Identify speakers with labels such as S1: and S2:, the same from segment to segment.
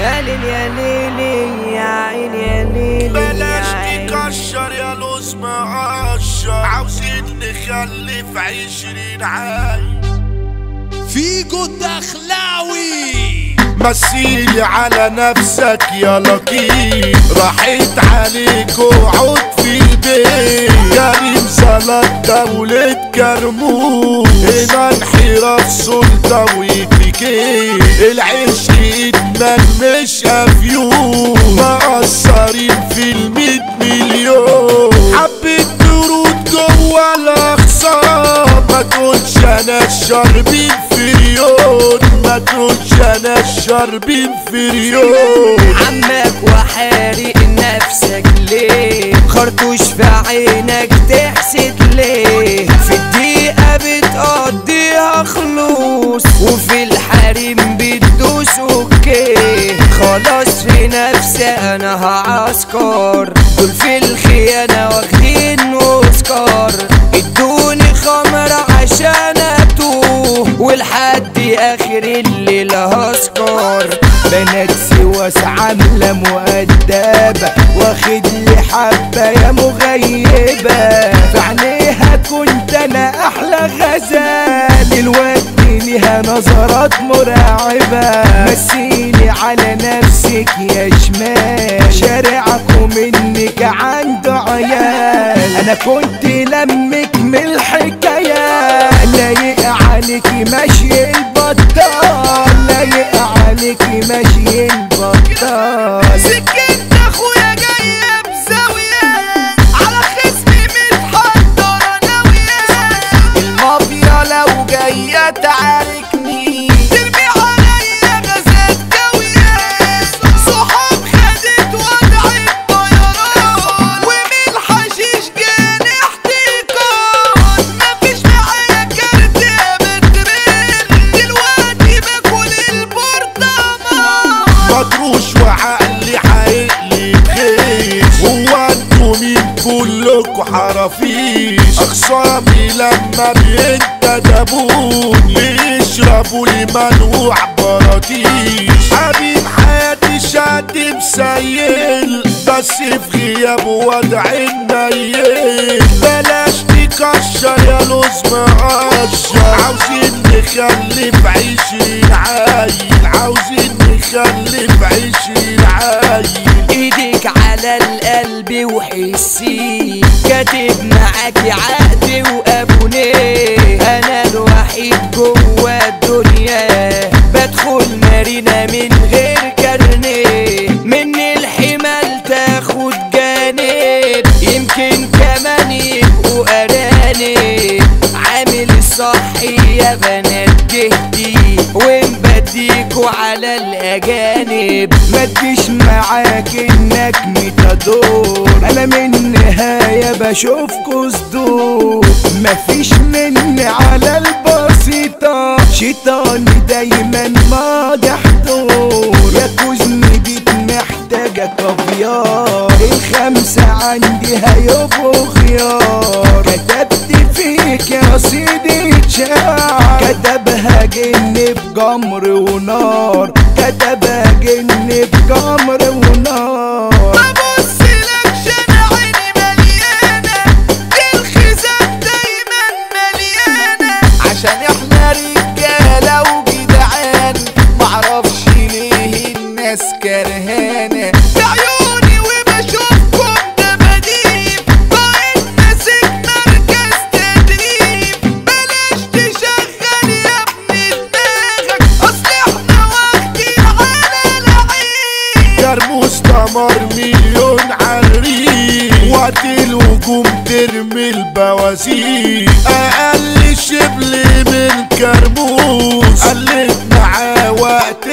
S1: يا ليل يا ليلي يا عيني يا ليلي
S2: بلاش
S1: يا عيني.
S2: تكشر يا لوز مقشر عاوزين نخلف عشرين عاي
S3: فيجو الدخلاوي
S2: مثيلي على نفسك يا لطيف راحت عليك وعود في البيت كريم صلاة دولة كرموز هنا انحراف سلطة ويكفيكي العيش ادمان مش افيون مقصرين في المية مليون حبيت ترود جوا الاخصام ما تقولش انا الشربين فريون ما تقولش انا الشربين فريون
S1: عمك وحارق نفسك ليه خرطوش في عينك تحسد ليه في الدقيقة بتقضيها خلوص وفي الحريم بتدوس اوكي خلاص في نفسي انا هعسكر دول في الخيانة واخدين اوسكار ادوني خمرة عشان اتوه ولحد اخر الليل هسكر بنات سواس عاملة مؤدبة واخد لي حبة يا مغيبة في عينيها كنت انا احلى غزال الوقت ليها نظرات مرعبة مسيني على نفسك يا شمال شارعكم منك عنده عيال انا كنت لمك من الحكايات لايق عليكي ماشي البطال لايق عليكي ماشي البطال
S4: سكنت اخويا جاية بزاوية على خصمي متحضرة ناوية المافيا لو جاية تعاركني ترمي عليا غازات جاوية صحاب خدت وضع الطيران ومن الحشيش جاني احتيكار مفيش معايا كارت يا بترن دلوقتي باكل البرطمان
S2: مطروش وعقلي حقلي بخيش هو انتوا مين كلكوا حرافيش اخصامي لما بينتدبون بيشربوا لي منوع براطيش حبيب حياتي شاد مسيل بس في غياب وضع النيل بلاش تكشر يا لوز مقشر عاوزين نخلف عشرين عايل عاوزين نخلف عشرين عايل
S1: ايدك على القلب وحسي كاتب معاكي عقد وابونيه انا الوحيد جوه الدنيا بدخل مارينا من غير كارنيه من الحمال تاخد جانب يمكن كمان يبقوا ارانب عامل الصح يا بنات جهدي ومبديكوا على الاجانب ما تجيش معاك انك متدور انا من النهاية بشوفكوا صدور مفيش مني على البسيطة شيطاني دايما ماضي حضور يا كوزني بيت محتاجة كافيار الخمسة عندي هيبقوا خيار كتبت فيك يا سيدي شعر كتبها جن بجمر ونار كتبها جن بجمر ونار
S4: ببص لك شان عيني مليانة الخزان دايما مليانة عشان احنا رجالة وجدعان معرفش ليه الناس كرهانة بعيوني وبشوفكم دباديب بقيت ماسك مركز تدريب بلاش تشغل يا ابني دماغك اصل احنا واخدين على العين
S2: كرموس دمر مليون عريق وقت الهجوم ترمي البوازيك اقل شبل من كرموس قلت معاه وقت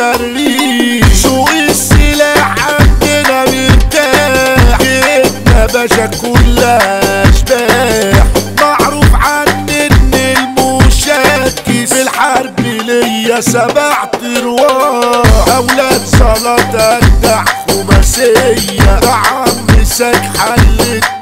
S2: يجري سوق السلاح عندنا مرتاح جيتنا باشا كلها اشباح معروف عن ان المشاكس في الحرب ليا سبع ارواح اولاد صلاة اجدع خماسية ده عم ساك حل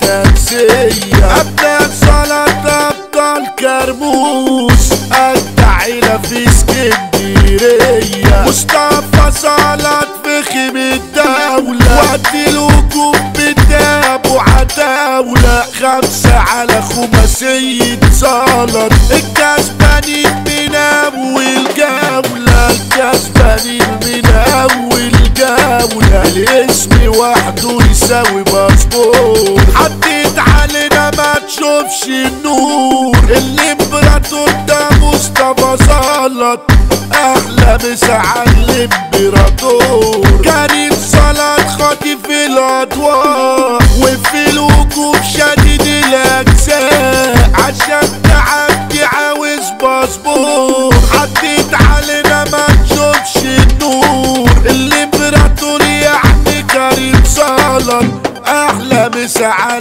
S2: التمسية ابدا صلاة ابطال كرموس اجدع عيلة في اسكندرية مصطفى فصلت في خيم الدولة وقت الهجوم بتابوا عتاولة خمسة على خماسية صالت الكسبانين من أول جولة الكسبانين من أول جولة الاسم وحده يساوي باسبور حطيت علينا ما تشوفش النور الامبراطور ده مصطفى صلت احلى مسا على الامبراطور كريم صلت خاطف الاضواء وفي الوقوف شديد الاجزاء عشان تعدي عاوز باسبور حطيت علينا ما تشوفش النور الامبراطور يعني كريم صلت احلى مسا على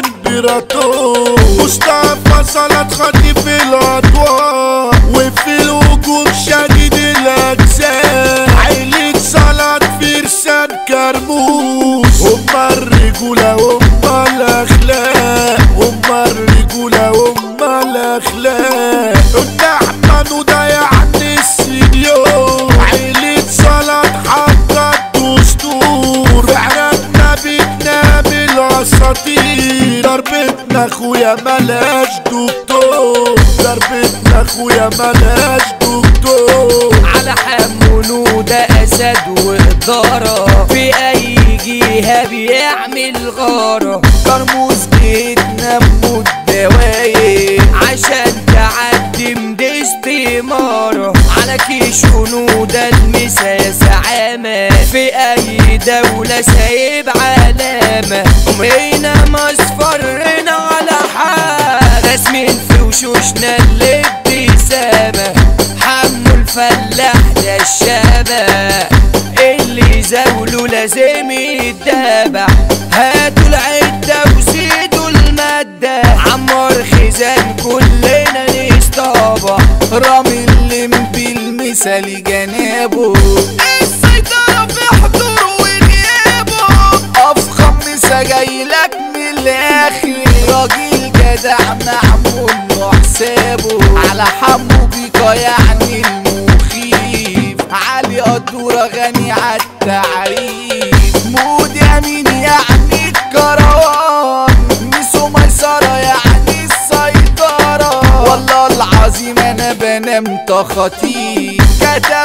S2: الامبراطور مصطفى صلت خاطف الاضواء وفي الوجود شديد الاجزاء عيلة صلت فرسان كرموز هما الرجولة هما الاخلاق هما الرجولة هما الاخلاق النعمان وده يعني السنيور عيلة صلت حطت دستور فعرفنا بتنام الاساطير ضربتنا اخويا ملاش دكتور ضربتنا اخويا ملاش دكتور
S1: على حمونه ده اسد واداره في اي جهه بيعمل غاره كرموز جيتنا بموت دوايق عشان تعدي مديش استمارة على كيش ده المسا زعامة في اي دولة سايب علامة ومينا مصفرنا على حال رسمين في وشوشنا الابتسامة حمو الفلاح ده الشباب اللي زاوله لازم يتدابح هاتوا العدة وزيدوا المادة عمار خزان كلنا نصطابح رامي اللمبي المثالي جنابه
S4: السيطرة في حضوره وغيابه
S1: افخم مسا جايلك من الاخر راجل جدع معمول له حسابه على حمو بيكا يعني المخيف علي قدورة غني عالتعريف مود يمين يعني الكروان ميسو ميسرة يعني السيطرة والله العظيم انا بنام تخطيف كتب